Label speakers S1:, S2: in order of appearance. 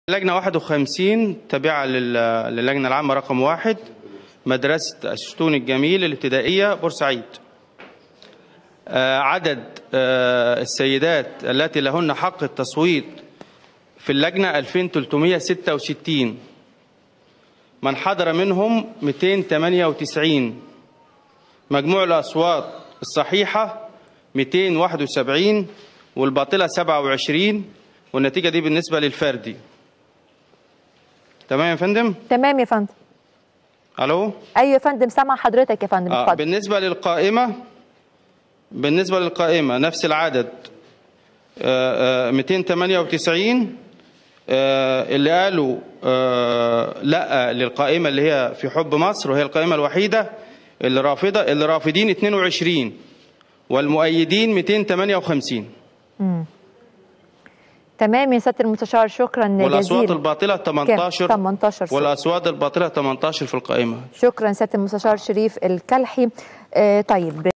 S1: لجنة 51 تابعة لل- للجنة العامة رقم واحد مدرسة الشتون الجميل الابتدائية بورسعيد آه، عدد آه، السيدات التي لهن حق التصويت في اللجنة 2366 من حضر منهم 298 مجموع الأصوات الصحيحة 271 والباطلة 27 والنتيجة دي بالنسبة للفردي تمام يا فندم
S2: تمام يا فندم
S1: ألو
S2: ايوه يا فندم سامع حضرتك يا فندم
S1: آه
S2: اتفضل
S1: بالنسبة للقائمة بالنسبة للقائمة نفس العدد آه، آه، 298 آه، اللي قالوا آه، لا للقائمة اللي هي في حب مصر وهي القائمة الوحيدة اللي رافضة اللي رافضين 22 والمؤيدين 258
S2: تمام يا سياده المستشار شكرا
S1: والأصوات
S2: جزيلا
S1: الباطلة 18
S2: 18 صوت.
S1: والأصوات الباطلة 18 في القائمة
S2: شكرا سياده المستشار شريف الكلحي آه طيب